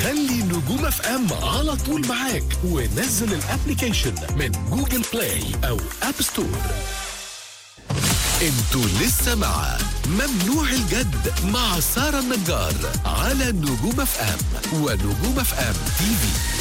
خلي نجوم اف ام على طول معاك ونزل الابليكيشن من جوجل بلاي او اب ستور انتوا لسه مع ممنوع الجد مع سارة النجار على نجوم اف ام ونجوم اف ام تي في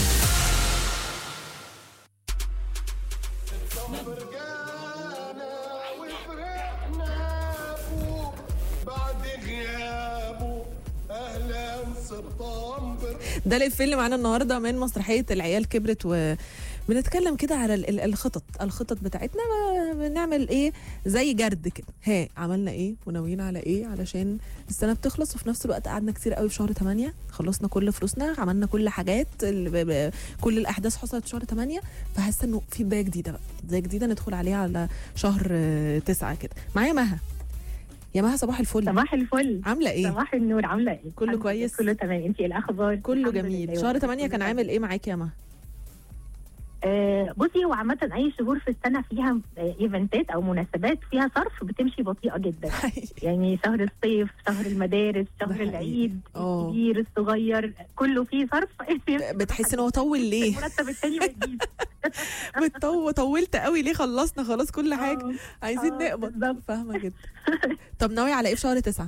رجعنا وفرحنا فوق بعد غيابه اهلا سبتمبر ده الإفيه اللي معانا النهارده من مسرحيه العيال كبرت وبنتكلم كده على ال- ال- الخطط الخطط بتاعتنا ب- بنعمل ايه زي جرد كده ها عملنا ايه وناويين على ايه علشان السنه بتخلص وفي نفس الوقت قعدنا كتير قوي في شهر 8 خلصنا كل فلوسنا عملنا كل حاجات ال- ب- ب- كل الاحداث حصلت في شهر 8 فحاسه انه في بدايه جديده بقى بدايه جديده ندخل عليها على شهر 9 كده معايا مها يا مها صباح الفل صباح الفل عامله ايه صباح النور عامله ايه كله الحمد لله، كويس؟ كله تمام انت ايه الاخبار كله الحمد جميل لله. شهر 8 كان كله عامل ايه معاكي يا مها آه بصي هو عامه اي شهور في السنه فيها آه ايفنتات او مناسبات فيها صرف بتمشي بطيئه جدا يعني شهر الصيف شهر المدارس ده شهر حقيقي. العيد اه. الكبير الصغير كله فيه صرف بتحسي ان هو طول ليه المرتب التاني ما يجيش بتطول طولت قوي ليه خلصنا خلاص كل حاجه آه. عايزين آه، نقبض بالظبط. فاهمه جدا طب ناوي على ايه في شهر تسعة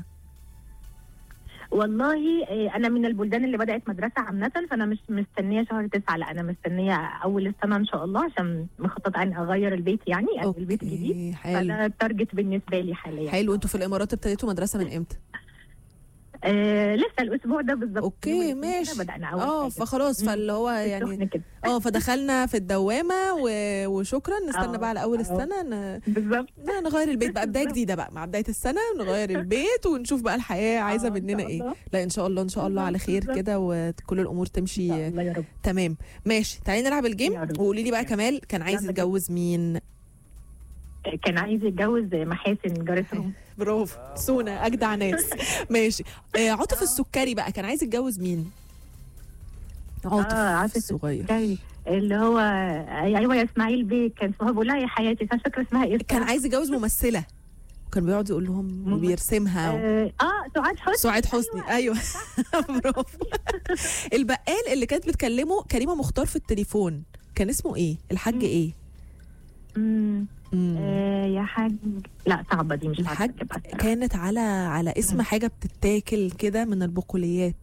والله آه، انا من البلدان اللي بدات مدرسه عامه فانا مش مستنيه شهر تسعة لا انا مستنيه اول السنه ان شاء الله عشان مخطط عن اغير البيت يعني أو البيت الجديد اوكي حلو فده التارجت بالنسبه لي حاليا حلو انتوا في الامارات ابتديتوا مدرسه من امتى آه لسه الاسبوع ده بالظبط اوكي يوم الاثنين ماشي كده بدانا اول اه حاجة. فخلاص مم. فاللي هو السخن يعني كده اه فدخلنا في الدوامه و... وشكرا نستنى اه، بقى على اول اه. السنه ن... بالظبط ن- نغير البيت بقى بدايه بالظبط. جديده بقى مع بدايه السنه نغير البيت ونشوف بقى الحياه عايزه اه، إن مننا شاء ايه الله. لا ان شاء الله ان شاء الله على بالظبط، خير بالظبط. كده وكل الامور ان تمشي شاء الله يا رب تمام ماشي تعالي نلعب الجيم يا رب. وقولي لي بقى كمال كان عايز يلا يتجوز مين آه، كان عايز يتجوز محاسن جارتهم برافو سونا اجدع ناس ماشي آه عاطف السكري بقى كان عايز يتجوز مين عاطف اه عاطف الصغير جاي اللي هو ايوه يا اسماعيل بيه كان اسمها بقول لها يا حياتي كان فاكره اسمها ايه كان عايز يتجوز ممثله وكان بيقعد يقول لهم مم. وبيرسمها و... اه آه، سعاد حسني سعاد حسني ايوه برافو البقال اللي كانت بتكلمه كريمه مختار في التليفون كان اسمه ايه الحاج مم. ايه مم. مم. آه يا حاج لا صعبه دي مش عارفة الحاج أجيبها الصراحة. كانت على على اسم مم. حاجه بتتاكل كده من البقوليات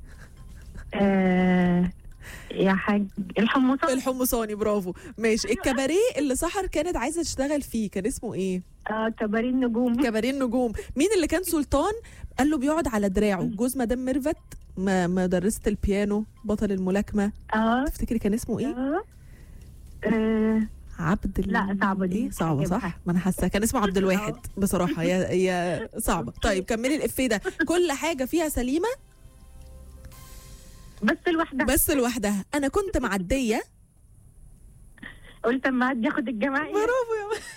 آه يا حاج الحمصات الحمصاني برافو ماشي الكباريه اللي سحر كانت عايزه تشتغل فيه كان اسمه ايه اه كباريه النجوم كباريه النجوم مين اللي كان سلطان قال له بيقعد على دراعه جوز مدام ميرفت م- مدرسه البيانو بطل الملاكمه اه تفتكري كان اسمه ايه آه. آه، عبد ال... لا، صعبة دي. ايه صعبه هجيبها. صح ما انا حاسه كان اسمه عبد الواحد بصراحه هي هي صعبه طيب كملي الافيه ده كل حاجه فيها سليمه بس لوحدها بس لوحدها انا كنت معديه قلت اما عاد ياخد الجماعي برافو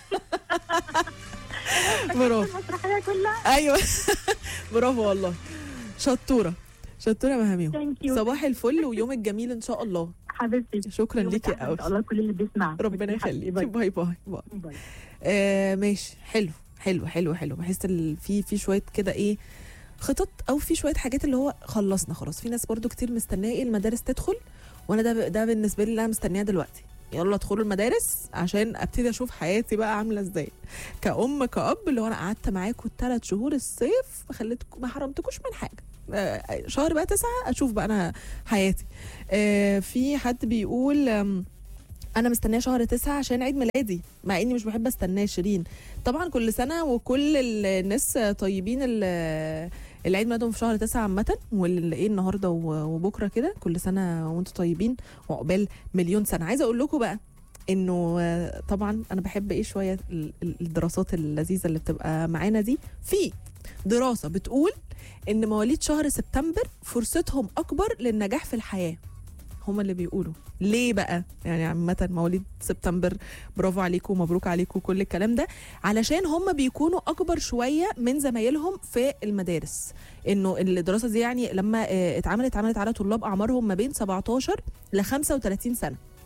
يا برافو المسرحيه كلها ايوه برافو والله شطوره شطوره يا مهاميو ثانك يو صباح الفل ويومك جميل ان شاء الله حبيبتي شكرا يومك ليكي أحلى قوي ان شاء الله كل اللي بيسمع ربنا يخليكي باي باي باي باي. آه ماشي حلو حلو حلو حلو بحس ال- في في شويه كده ايه خطط او في شويه حاجات اللي هو خلصنا خلاص في ناس برضو كتير مستنيه ايه المدارس تدخل وانا ده ده بالنسبه لي اللي انا مستنياه دلوقتي يلا ادخلوا المدارس عشان ابتدي اشوف حياتي بقى عامله ازاي كأم كأب اللي هو انا قعدت معاكم الثلاث شهور الصيف ما خليتكم ما حرمتكوش من حاجه آه، شهر بقى تسعة اشوف بقى انا حياتي آه، في حد بيقول آم، انا مستنيه شهر تسعة عشان عيد ميلادي مع اني مش بحب استناه شيرين طبعا كل سنه وكل الناس طيبين ال- العيد ميلادهم في شهر تسعة عامة واللي ايه النهارده و- وبكره كده كل سنه وانتم طيبين وعقبال مليون سنه عايزه اقول لكم بقى انه آه، طبعا انا بحب ايه شويه ال- ال- الدراسات اللذيذه اللي بتبقى معانا دي في دراسه بتقول ان مواليد شهر سبتمبر فرصتهم اكبر للنجاح في الحياه هما اللي بيقولوا ليه بقى يعني عامة مواليد سبتمبر برافو عليكم ومبروك عليكم كل الكلام ده علشان هم بيكونوا اكبر شوية من زمايلهم في المدارس انه الدراسة دي يعني لما آه، اتعملت اتعملت على طلاب اعمارهم ما بين 17 ل 35 سنة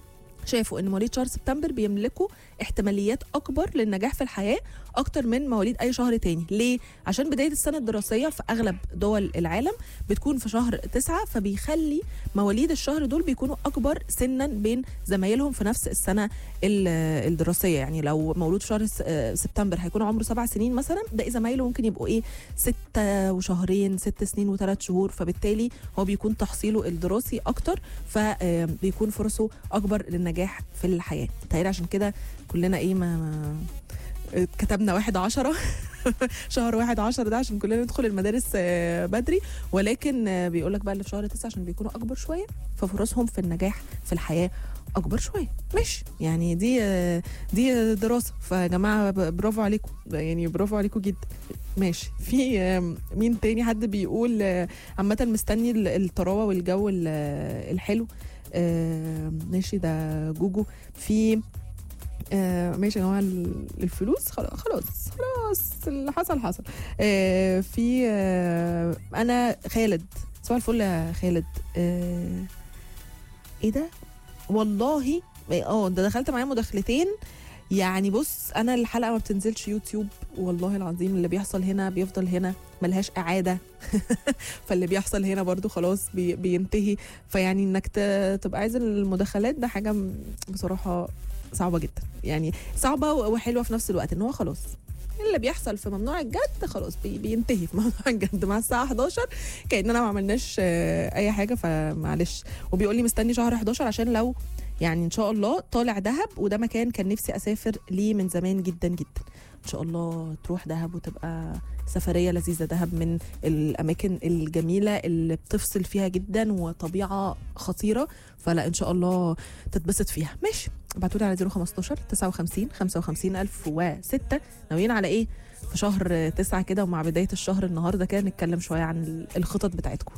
شافوا ان مواليد شهر سبتمبر بيملكوا احتماليات اكبر للنجاح في الحياه اكتر من مواليد اي شهر تاني ليه عشان بدايه السنه الدراسيه في اغلب دول العالم بتكون في شهر تسعة فبيخلي مواليد الشهر دول بيكونوا اكبر سنا بين زمايلهم في نفس السنه ال- الدراسيه يعني لو مولود في شهر س- آه، سبتمبر هيكون عمره سبع سنين مثلا باقي زمايله ممكن يبقوا ايه ستة وشهرين ست سنين وثلاث شهور فبالتالي هو بيكون تحصيله الدراسي اكتر فبيكون فرصه اكبر للنجاح في الحياه تخيل عشان كده كلنا ايه ما, ما كتبنا واحد عشرة شهر واحد عشرة ده عشان كلنا ندخل المدارس آه، بدري ولكن آه، بيقولك بقى اللي في شهر تسعة عشان بيكونوا أكبر شوية ففرصهم في النجاح في الحياة أكبر شوية ماشي يعني دي آه، دي آه، دراسة فيا جماعة ب- برافو عليكم يعني برافو عليكم جدا ماشي في آم، مين تاني حد بيقول آه، عامة مستني ال- الطراوة والجو ال- آه، الحلو آه، ماشي ده جوجو في آه ماشي يا جماعه ال- الفلوس خلاص خلاص خلاص اللي حصل حصل آه في آه انا خالد صباح الفل يا خالد آه ايه ده والله اه ده دخلت معايا مداخلتين يعني بص انا الحلقه ما بتنزلش يوتيوب والله العظيم اللي بيحصل هنا بيفضل هنا ملهاش اعاده فاللي بيحصل هنا برضو خلاص بي بينتهي فيعني انك ت- تبقى عايز المداخلات ده حاجه م- بصراحه صعبه جدا يعني صعبه و- وحلوه في نفس الوقت ان هو خلاص اللي بيحصل في ممنوع الجد خلاص بي بينتهي في ممنوع الجد مع الساعه 11 كاننا ما عملناش آه، اي حاجه فمعلش وبيقول لي مستني شهر 11 عشان لو يعني ان شاء الله طالع دهب وده مكان كان نفسي اسافر ليه من زمان جدا جدا ان شاء الله تروح دهب وتبقى سفريه لذيذه دهب من الاماكن الجميله اللي بتفصل فيها جدا وطبيعه خطيره فلا ان شاء الله تتبسط فيها ماشي ابعتوا لي على 015 59 55 1006 ناويين على ايه في شهر تسعة كده ومع بداية الشهر النهاردة كده نتكلم شوية عن الخطط بتاعتكم